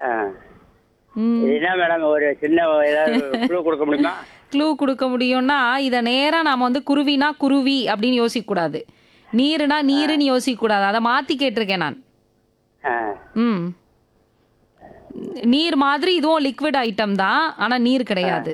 ஆ. ம் இது என்ன மேடம் ஒரு சின்ன ஏதாவது க்ளூ கொடுக்க முடியுமா க்ளூ கொடுக்க முடியும்னா இதை நேராக நாம வந்து குருவினா குருவி அப்படின்னு யோசிக்கக்கூடாது நீருனா நீருன்னு யோசிக்கக்கூடாது அதை மாற்றி கேட்டிருக்கேன் நான் ஆ. ம் நீர் மாதிரி இதுவும் லிக்விட் ஐட்டம் தான் ஆனால் நீர் கிடையாது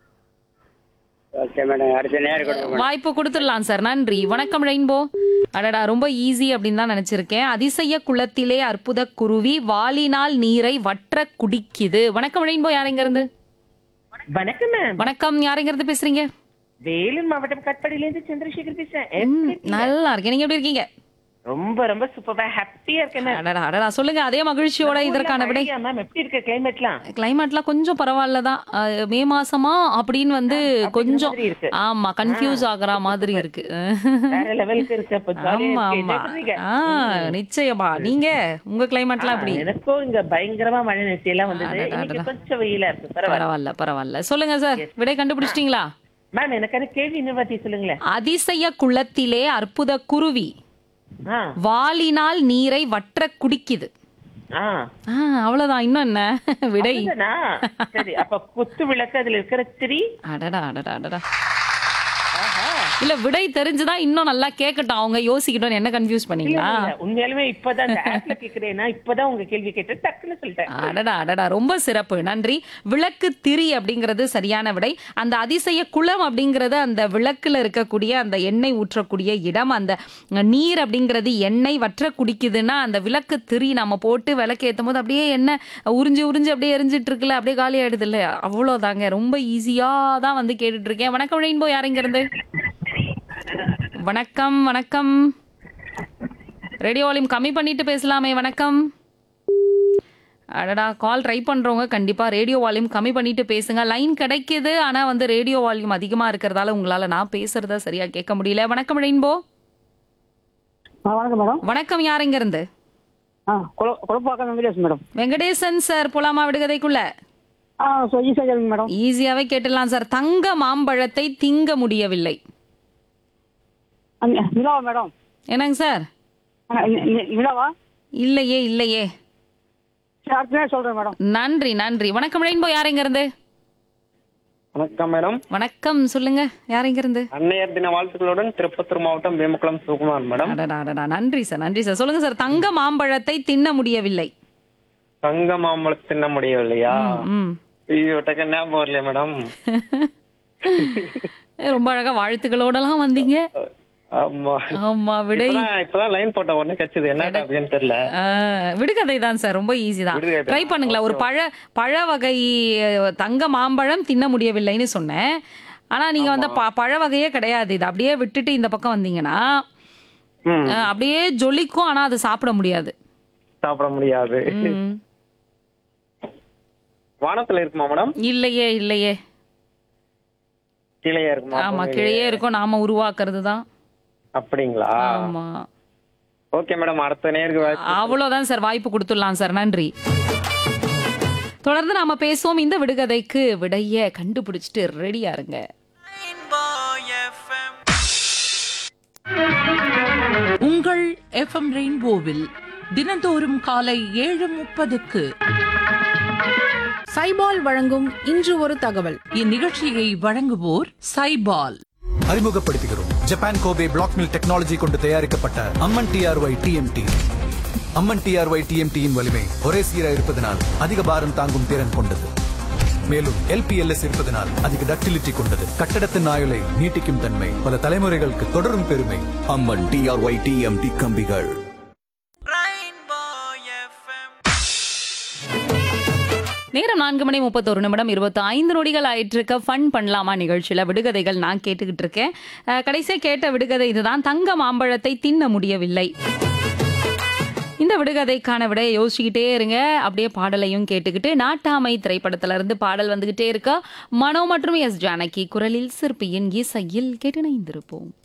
ஓகே மேடம் அடுத்த நேரம் கொடுக்க மேடம் வாய்ப்பு கொடுத்துடலாம் சார் நன்றி வணக்கம் ரெயின்போ அடடா ரொம்ப ஈஸி அப்படின்னு தான் நினைச்சிருக்கேன் அதிசய குளத்திலே அற்புத குருவி வாலினால் நீரை வற்ற குடிக்குது வணக்கம் ரெயின்போ யாருங்க இருந்து வணக்கம் மேம் வணக்கம் யாருங்க இருந்து பேசுறீங்க வேலூர் மாவட்டம் கட்பாடியில இருந்து சந்திரசேகர் பேசுறேன் ம், எப்படி இருக்கீங்க? நல்லா இருக்கேன் நீங்க எப்படி இருக்கீங்க ரொம்ப ரொம்ப சூப்பரா ஹாப்பியா இருக்கேன் மேம் அடடா அடடா சொல்லுங்க அதே மகிழ்ச்சியோட இதற்கான விடை மேம் எப்படி இருக்கு கிளைமேட்லாம் கிளைமேட்லாம் கொஞ்சம் பரவாயில்ல தான் அஹ், மே மாசமா அப்படின்னு வந்து கொஞ்சம் மாதிரி இருக்கு. ஆமா கன்ஃபியூஸ் ஆகுற மாதிரி இருக்கு வேற லெவலுக்கு இருக்கு அப்ப ஜாலியா ஆமா இருக்கு ஆமா enjoy பண்ணுங்க. ஆ நிச்சயமா நீங்க உங்க கிளைமேட்லாம் எப்படி எனக்கும் இங்க பயங்கரமா மழை நேர்த்தி எல்லாம் வந்தது அடடா, இன்னைக்கு அடடா. கொஞ்சம் வெயிலா இருக்கு பரவாயில்ல பரவாயில்ல பரவாயில்ல சொல்லுங்க சார் விடை கண்டுபிடிச்சிட்டீங்களா மேம் எனக்கான கேள்வி இன்னும் வாட்டி சொல்லுங்களேன் அதிசய குளத்திலே அற்புத குருவி ஆ வாலினால் நீரை வற்ற குடிக்குது ஆ ஆ அவ்வளவுதான் இன்னும் என்ன விடை அப்படிதானா? சரி அப்ப குத்து விளக்கு அதுல இருக்கிற திரி அடடா அடடா அடடா இல்ல விடை தெரிஞ்சுதான் இன்னும் நல்லா கேட்கட்டும் அவங்க யோசிக்கட்டும் என்ன கன்ஃபியூஸ் பண்ணீங்களா இல்ல, உண்மையாலுமே இப்பதான் இந்த ஆப்ல கேக்குறேன்னா இப்பதான் உங்க கேள்வி கேட்டு டக்குன்னு சொல்லிட்டேன் அடடா அடடா ரொம்ப சிறப்பு நன்றி விளக்கு திரி அப்படிங்கிறது சரியான விடை அந்த அதிசய குளம் அப்படிங்கிறது அந்த விளக்குல இருக்கக்கூடிய அந்த எண்ணெய் ஊற்றக்கூடிய இடம் அந்த நீர் அப்படிங்கிறது எண்ணெய் வற்ற குடிக்குதுன்னா அந்த விளக்கு திரி நம்ம போட்டு விளக்கு ஏற்றும் போது அப்படியே எண்ணெய் உறிஞ்சு உறிஞ்சு அப்படியே எரிஞ்சிட்டு இருக்குல்ல அப்படியே காலி ஆயிடுது இல்ல அவ்வளோதாங்க ரொம்ப ஈஸியா தான் வந்து கேட்டுட்டு இருக்கேன் வணக்கம் ரெயின்போ யாருங்க இருந்து வணக்கம் வணக்கம் ரேடியோ வால்யூம் கம்மி பண்ணிட்டு பேசலாமே வணக்கம் அடடா கால் ட்ரை பண்றவங்க கண்டிப்பா ரேடியோ வால்யூம் கம்மி பண்ணிட்டு பேசுங்க லைன் கிடைக்குது ஆனா வந்து ரேடியோ வால்யூம் அதிகமா இருக்கிறதால உங்களால நான் பேசுறத சரியா கேட்க முடியல வணக்கம் ரெயின்போ ஆ வணக்கம் மேடம் வணக்கம் யாருங்க இருந்து ஆ குழ குழப்பாக்கம் வெங்கடேஷ் மேடம் வெங்கடேசன் சார் போலாமா விடுகதைக்குள்ள ஆ ஸோ ஈஸியாக கேளுங்க மேடம் ஈஸியாவே கேட்டுடலாம் சார் தங்க மாம்பழத்தை திங்க முடியவில்லை அங்க நிலாவா மேடம் என்னங்க சார் ஆ, நி- நி- நிலாவா இல்லையே இல்லையே சரி அடுத்த நேரம் சொல்கிறேன் மேடம் நன்றி நன்றி வணக்கம் ரெயின்போ யாருங்க இருந்து வணக்கம் மேடம் வணக்கம் சொல்லுங்க யாருங்க இருந்து அன்னையர் தின வாழ்த்துக்களுடன் திருப்பத்தூர் மாவட்டம் வேமக்குளம் சுகுமார் மேடம் அடடா அடடா நன்றி சார் நன்றி சார் சொல்லுங்க சார் தங்க மாம்பழத்தை தின்ன முடியவில்லை தங்க மாம்பழம் தின்ன முடியவில்லையா ம் ஐயோ டக்கு ஞாபகம் வரலையா மேடம் ரொம்ப அழகா வாழ்த்துக்களோடலாம் வந்தீங்க ஆமா ஆமா விடை இப்பதான் இப்பதான் லைன் போட்ட உடனே கச்சுது என்ன அப்படின்னு தெரியல ஆ, விடுகதை தான் சார் ரொம்ப ஈஸி தான் விடுகதை ட்ரை பண்ணுங்களேன் ஒரு பழ பழ வகை அஹ், தங்க மாம்பழம் தின்ன முடியவில்லைன்னு சொன்னேன் ஆனா நீங்க வந்து ப- பழ வகையே கிடையாது இது அப்படியே விட்டுட்டு இந்த பக்கம் வந்தீங்கன்னா ம் அஹ், அப்படியே ஜொலிக்கும் ஆனா அதை சாப்பிட முடியாது சாப்பிட முடியாது ம். வானத்துல இருக்குமா மேடம் இல்லையே இல்லையே கீழே இருக்குமா ஆமா கிழையே இருக்கும் நாம உருவாக்குறது தான் அப்படிங்களா ஆமா ஓகே மேடம் அடுத்த நேருக்கு வாய்ப்பு அவ்வளவுதான் சார் வாய்ப்பு கொடுத்துடலாம் சார் நன்றி தொடர்ந்து நாம பேசுவோம் இந்த விடுகதைக்கு விடைய கண்டுபிடிச்சிட்டு ரெடியா இருங்க உங்கள் எஃப்எம் ரெயின்போவில் தினந்தோறும் காலை ஏழு முப்பதுக்கு சைபால் வழங்கும் இன்று ஒரு தகவல் இந்நிகழ்ச்சியை வழங்குவோர் சைபால் அறிமுகப்படுத்துகிறோம் Japan Kobe black mill technology கொண்டு தயாரிக்கப்பட்ட Amman TRY TMT Amman TRY டிஎம்டியின் வலிமை ஒரே சீராக இருப்பதனால் அதிக பாரம் தாங்கும் திறன் கொண்டது மேலும் எல்பிஎல்எஸ் இருப்பதனால் அதிக டக்டிலிட்டி கொண்டது கட்டடத்தின் ஆயுளை நீட்டிக்கும் தன்மை பல தலைமுறைகளுக்கு தொடரும் பெருமை அம்மன் டிஆர்ஒய் டிஎம்டி கம்பிகள் நேரம் நான்கு மணி முப்பத்தொரு நிமிடம் இருபத்தி ஐந்து நொடிகள் ஆயிட்டு இருக்க ஃபன் பண்ணலாமா நிகழ்ச்சியில விடுகதைகள் நான் கேட்டுக்கிட்டு இருக்கேன் அஹ், கடைசியா கேட்ட விடுகதை இதுதான் தங்க மாம்பழத்தை தின்ன முடியவில்லை இந்த விடுகதைக்கான விடையை யோசிச்சுக்கிட்டே இருங்க அப்படியே பாடலையும் கேட்டுக்கிட்டு நாட்டாமை திரைப்படத்துல இருந்து பாடல் வந்துகிட்டே இருக்கா மனோ மற்றும் எஸ் ஜானகி குரலில் சிற்பியின் இசையில் கேட்டு இணைந்திருப்போம்